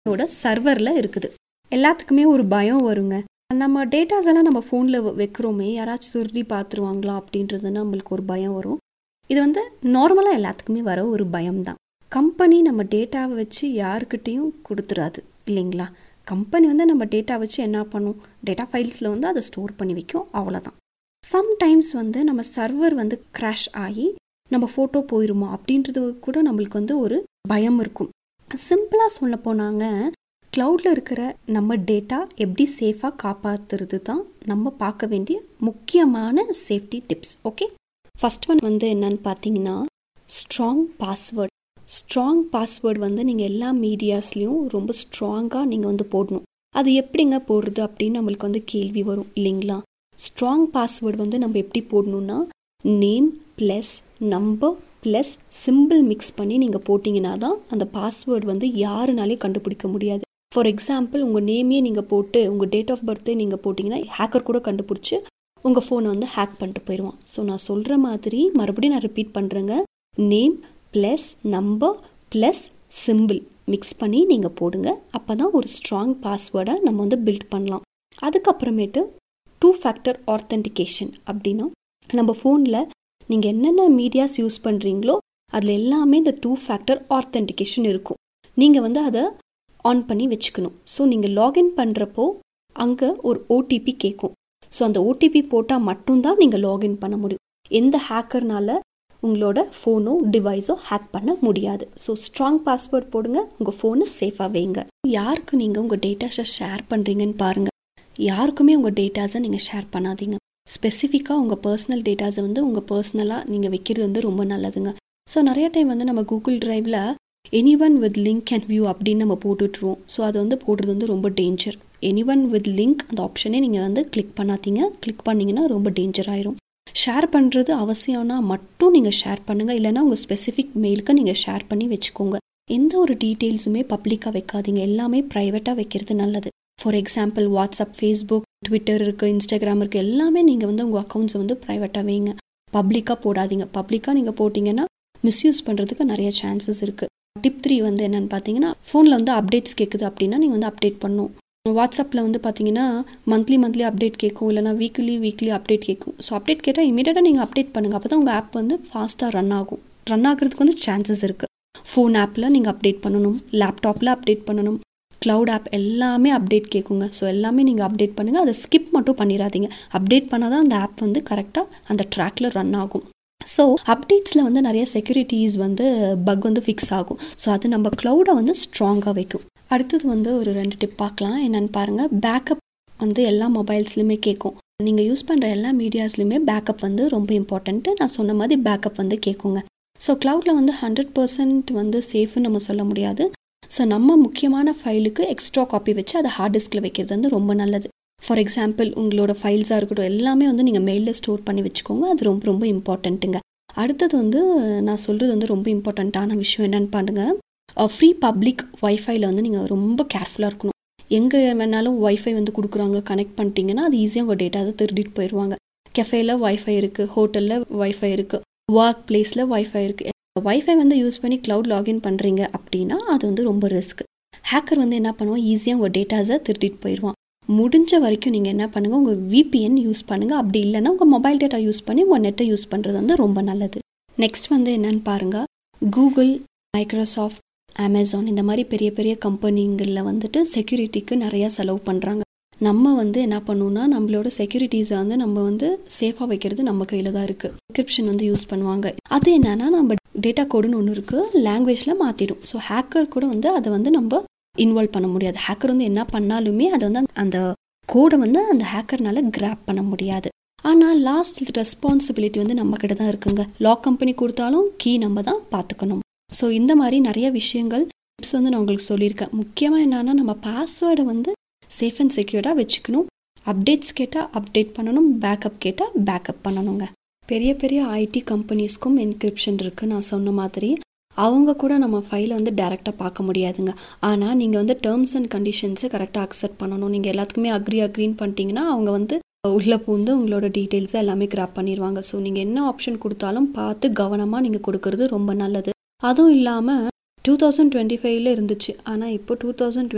கம்பெனியோட சர்வரில் இருக்குது எல்லாத்துக்குமே ஒரு பயம் வருங்க நம்ம டேட்டாஸ் எல்லாம் நம்ம ஃபோனில் வைக்கிறோமே யாராச்சும் திருடி பார்த்துருவாங்களா அப்படின்றது நம்மளுக்கு ஒரு பயம் வரும் இது வந்து நார்மலாக எல்லாத்துக்குமே வர ஒரு பயம்தான் கம்பெனி நம்ம டேட்டாவை வச்சு யாருக்கிட்டேயும் கொடுத்துறாது இல்லைங்களா கம்பெனி வந்து நம்ம டேட்டா வச்சு என்ன பண்ணும் டேட்டா ஃபைல்ஸில் வந்து அதை ஸ்டோர் பண்ணி வைக்கும் அவ்வளோதான் சம்டைம்ஸ் வந்து நம்ம சர்வர் வந்து கிராஷ் ஆகி நம்ம ஃபோட்டோ போயிருமா அப்படின்றது கூட நம்மளுக்கு வந்து ஒரு பயம் இருக்கும் சிம்பிளாக சொல்ல போனாங்க க்ளவுடில் இருக்கிற நம்ம டேட்டா எப்படி சேஃபாக காப்பாற்றுறது தான் நம்ம பார்க்க வேண்டிய முக்கியமான safety tips okay first one வந்து என்னன்னு பார்த்தீங்கன்னா ஸ்ட்ராங் பாஸ்வேர்ட் ஸ்ட்ராங் பாஸ்வேர்டு வந்து நீங்கள் எல்லா மீடியாஸ்லேயும் ரொம்ப ஸ்ட்ராங்காக நீங்கள் வந்து போடணும் அது எப்படிங்க போடுறது அப்படின்னு நம்மளுக்கு வந்து கேள்வி வரும் இல்லைங்களா ஸ்ட்ராங் பாஸ்வேர்டு வந்து நம்ம எப்படி போடணும்னா name plus number plus simple mix பண்ணி நீங்கள் போட்டிங்கன்னா தான் அந்த பாஸ்வேர்டு வந்து யாருனாலையும் கண்டுபிடிக்க முடியாது ஃபார் எக்ஸாம்பிள் உங்கள் நேமே நீங்கள் போட்டு உங்கள் டேட் ஆஃப் பர்த்டே நீங்கள் போட்டிங்கன்னா ஹேக்கர் கூட கண்டுபிடிச்சி உங்கள் ஃபோனை வந்து ஹேக் பண்ணிட்டு போயிடுவான் ஸோ நான் சொல்கிற மாதிரி மறுபடியும் நான் ரிப்பீட் பண்ணுறேங்க name plus number plus simple mix பண்ணி நீங்கள் போடுங்க அப்போ தான் ஒரு ஸ்ட்ராங் பாஸ்வேர்டை நம்ம வந்து பில்ட் பண்ணலாம் அதுக்கப்புறமேட்டு டூ ஃபேக்டர் ஆத்தென்டிகேஷன் அப்படின்னா நம்ம ஃபோனில் நீங்கள் என்னென்ன மீடியாஸ் யூஸ் பண்ணுறீங்களோ அதில் எல்லாமே இந்த டூ ஃபேக்டர் ஆத்தென்டிகேஷன் இருக்கும் நீங்கள் வந்து அதை ஆன் பண்ணி வச்சுக்கணும் ஸோ நீங்கள் லாகின் பண்ணுறப்போ அங்கே ஒரு ஓடிபி கேட்கும் ஸோ அந்த ஓடிபி போட்டால் மட்டும்தான் நீங்கள் லாகின் பண்ண முடியும் எந்த ஹேக்கர்னால உங்களோட ஃபோனோ டிவைஸோ ஹேக் பண்ண முடியாது ஸோ ஸ்ட்ராங் பாஸ்வேர்ட் போடுங்க உங்கள் ஃபோனை சேஃபாக வைங்க யாருக்கு நீங்கள் உங்கள் டேட்டாஸை ஷேர் பண்ணுறீங்கன்னு பாருங்கள் யாருக்குமே உங்கள் டேட்டாஸை நீங்கள் ஷேர் பண்ணாதீங்க ஸ்பெசிஃபிக்காக உங்கள் பர்சனல் டேட்டாஸை வந்து உங்கள் பர்சனலாக நீங்கள் வைக்கிறது வந்து ரொம்ப நல்லதுங்க ஸோ நிறைய டைம் வந்து நம்ம கூகுள் ட்ரைவில் any one with link and view அப்படின்னு நம்ம போட்டுட்ருவோம் ஸோ அது வந்து போடுறது வந்து ரொம்ப danger any one with link அந்த ஆப்ஷனே நீங்கள் வந்து கிளிக் பண்ணாதீங்க கிளிக் பண்ணிங்கன்னா ரொம்ப டேஞ்சர் ஆயிரும் ஷேர் பண்ணுறது அவசியம்னா மட்டும் நீங்கள் ஷேர் பண்ணுங்கள் இல்லைனா உங்கள் ஸ்பெசிஃபிக் மெயிலுக்கு நீங்கள் ஷேர் பண்ணி வச்சுக்கோங்க எந்த ஒரு டீட்டெயில்ஸுமே பப்ளிக்காக வைக்காதீங்க எல்லாமே ப்ரைவேட்டாக வைக்கிறது நல்லது for example WhatsApp Facebook Twitter இருக்குது இன்ஸ்டாகிராம் இருக்குது எல்லாமே நீங்கள் வந்து உங்கள் அக்கௌண்ட்ஸை வந்து ப்ரைவேட்டாக வைங்க பப்ளிக்காக போடாதீங்க பப்ளிக்காக நீங்கள் போட்டிங்கன்னா மிஸ்யூஸ் பண்ணுறதுக்கு நிறைய சான்சஸ் இருக்குது டிப் த்ரீ வந்து என்னென்னு பார்த்தீங்கன்னா ஃபோனில் வந்து அப்டேட்ஸ் கேட்குது அப்படின்னா நீங்கள் வந்து அப்டேட் பண்ணணும் வாட்ஸ்அப்பில் வந்து பார்த்தீங்கன்னா மந்த்லி மந்த்லி அப்டேட் கேட்கும் இல்லைனா வீக்லி வீக்லி அப்டேட் கேட்கும் ஸோ அப்டேட் கேட்டால் இமீடியட்டாக நீங்கள் அப்டேட் பண்ணுங்கள் அப்போ தான் உங்கள் ஆப் வந்து ஃபாஸ்ட்டாக ரன் ஆகும் ரன் ஆகிறதுக்கு வந்து சான்சஸ் இருக்குது ஃபோன் ஆப்பில் நீங்கள் அப்டேட் பண்ணணும் லேப்டாப்பில் அப்டேட் பண்ணணும் க்ளவுட் ஆப் எல்லாமே அப்டேட் கேட்குங்க ஸோ எல்லாமே நீங்கள் அப்டேட் பண்ணுங்கள் அதை ஸ்கிப் மட்டும் பண்ணிடாதீங்க அப்டேட் பண்ணால் தான் அந்த ஆப் வந்து கரெக்டாக அந்த ட்ராக்ல ரன் ஆகும் ஸோ அப்டேட்ஸில் வந்து நிறைய செக்யூரிட்டிஸ் வந்து பக் வந்து ஃபிக்ஸ் ஆகும் ஸோ அது நம்ம க்ளவுடை வந்து ஸ்ட்ராங்காக வைக்கும் அடுத்தது வந்து ஒரு ரெண்டு டிப் பார்க்கலாம் என்னென்னு பாருங்கள் பேக்கப் வந்து எல்லா மொபைல்ஸ்லையுமே கேட்கும் நீங்கள் யூஸ் பண்ணுற எல்லா மீடியாஸ்லையுமே பேக்கப் வந்து ரொம்ப இம்பார்ட்டண்ட்டு நான் சொன்ன மாதிரி பேக்கப் வந்து கேட்குங்க ஸோ க்ளவுடில் வந்து ஹண்ட்ரட் பர்சன்ட் வந்து சேஃப்னு நம்ம சொல்ல முடியாது ஸோ நம்ம முக்கியமான ஃபைலுக்கு எக்ஸ்ட்ரா காப்பி வச்சு அதை ஹார்ட் டிஸ்கில் வைக்கிறது வந்து ரொம்ப நல்லது ஃபார் எக்ஸாம்பிள் உங்களோட ஃபைல்ஸாக இருக்கட்டும் எல்லாமே வந்து நீங்கள் மெயிலில் ஸ்டோர் பண்ணி வச்சுக்கோங்க அது ரொம்ப ரொம்ப இம்பார்ட்டண்ட்டுங்க அடுத்தது வந்து நான் சொல்கிறது வந்து ரொம்ப இம்பார்ட்டண்ட்டான விஷயம் என்னென்னு பாருங்க ஃப்ரீ பப்ளிக் ஒய்ஃபைல வந்து நீங்கள் ரொம்ப கேர்ஃபுல்லாக இருக்கணும் எங்கே வேணாலும் ஒய்ஃபை வந்து கொடுக்குறாங்க கனெக்ட் பண்ணிட்டீங்கன்னா அது ஈஸியாக உங்கள் டேட்டாவை திருடிட்டு போயிடுவாங்க கெஃபேல ஒய்ஃபை இருக்குது ஹோட்டலில் ஒய்ஃபை இருக்குது ஒர்க் பிளேஸில் ஒய்ஃபை இருக்குது ஒய்ஃபை வந்து யூஸ் பண்ணி க்ளவுட் லாகின் பண்ணுறீங்க அப்படின்னா அது வந்து ரொம்ப ரிஸ்க் ஹேக்கர் வந்து என்ன பண்ணுவான் ஈஸியாக உங்கள் டேட்டாஸை திருடிட்டு போயிடுவான் முடிஞ்ச வரைக்கும் நீங்கள் என்ன பண்ணுங்கள் உங்கள் விபிஎன் யூஸ் பண்ணுங்கள் அப்படி இல்லைன்னா உங்கள் மொபைல் டேட்டா யூஸ் பண்ணி உங்கள் நெட்டை யூஸ் பண்ணுறது வந்து ரொம்ப நல்லது நெக்ஸ்ட் வந்து என்னன்னு பாருங்கள் கூகுள் மைக்ரோசாஃப்ட் அமேசான் இந்த மாதிரி பெரிய பெரிய கம்பெனிங்களில் வந்துட்டு செக்யூரிட்டிக்கு நிறையா செலவு பண்ணுறாங்க நம்ம வந்து என்ன பண்ணணும்னா நம்மளோட செக்யூரிட்டிஸை வந்து நம்ம வந்து சேஃபாக வைக்கிறது நம்ம கையில் தான் இருக்குது என்கிரிப்ஷன் வந்து யூஸ் பண்ணுவாங்க அது என்னன்னா நம்ம டேட்டா கோடுன்னு ஒன்று இருக்குது லாங்குவேஜில் மாற்றிடும் ஸோ ஹேக்கர் கூட வந்து அதை வந்து நம்ம இன்வால்வ் பண்ண முடியாது ஹேக்கர் வந்து என்ன பண்ணாலுமே அதை வந்து அந்த கோடை வந்து அந்த ஹேக்கர்னால கிராப் பண்ண முடியாது ஆனால் லாஸ்ட் ரெஸ்பான்சிபிலிட்டி வந்து நம்ம கிட்ட தான் இருக்குங்க லாக் கம்பெனி கொடுத்தாலும் கீ நம்ம தான் பார்த்துக்கணும் ஸோ இந்த மாதிரி நிறைய விஷயங்கள் டிப்ஸ் வந்து நான் உங்களுக்கு சொல்லியிருக்கேன் முக்கியமாக என்னன்னா நம்ம பாஸ்வேர்டை வந்து சேஃப் அண்ட் செக்யூர்டாக வச்சுக்கணும் அப்டேட்ஸ் கேட்டால் அப்டேட் பண்ணணும் பேக்கப் கேட்டால் பேக்கப் பண்ணணுங்க பெரிய பெரிய ஐடி கம்பெனிஸ்க்கும் என்கிரிப்ஷன் இருக்குது நான் சொன்ன மாதிரி அவங்க கூட நம்ம ஃபைலை வந்து டேரெக்டாக பார்க்க முடியாதுங்க ஆனால் நீங்கள் வந்து டேர்ம்ஸ் அண்ட் கண்டிஷன்ஸை கரெக்டாக அக்செப்ட் பண்ணணும் நீங்கள் எல்லாத்துக்குமே அக்ரி அக்ரின்னு பண்ணிட்டீங்கன்னா அவங்க வந்து உள்ளே பூந்து உங்களோட டீட்டெயில்ஸை எல்லாமே கிராப் பண்ணிடுவாங்க ஸோ நீங்கள் என்ன ஆப்ஷன் கொடுத்தாலும் பார்த்து கவனமாக நீங்கள் கொடுக்கறது ரொம்ப நல்லது அதுவும் இல்லாமல் டூ தௌசண்ட் டுவெண்ட்டி ஃபைவ்ல இருந்துச்சு ஆனால் இப்போ டூ தௌசண்ட்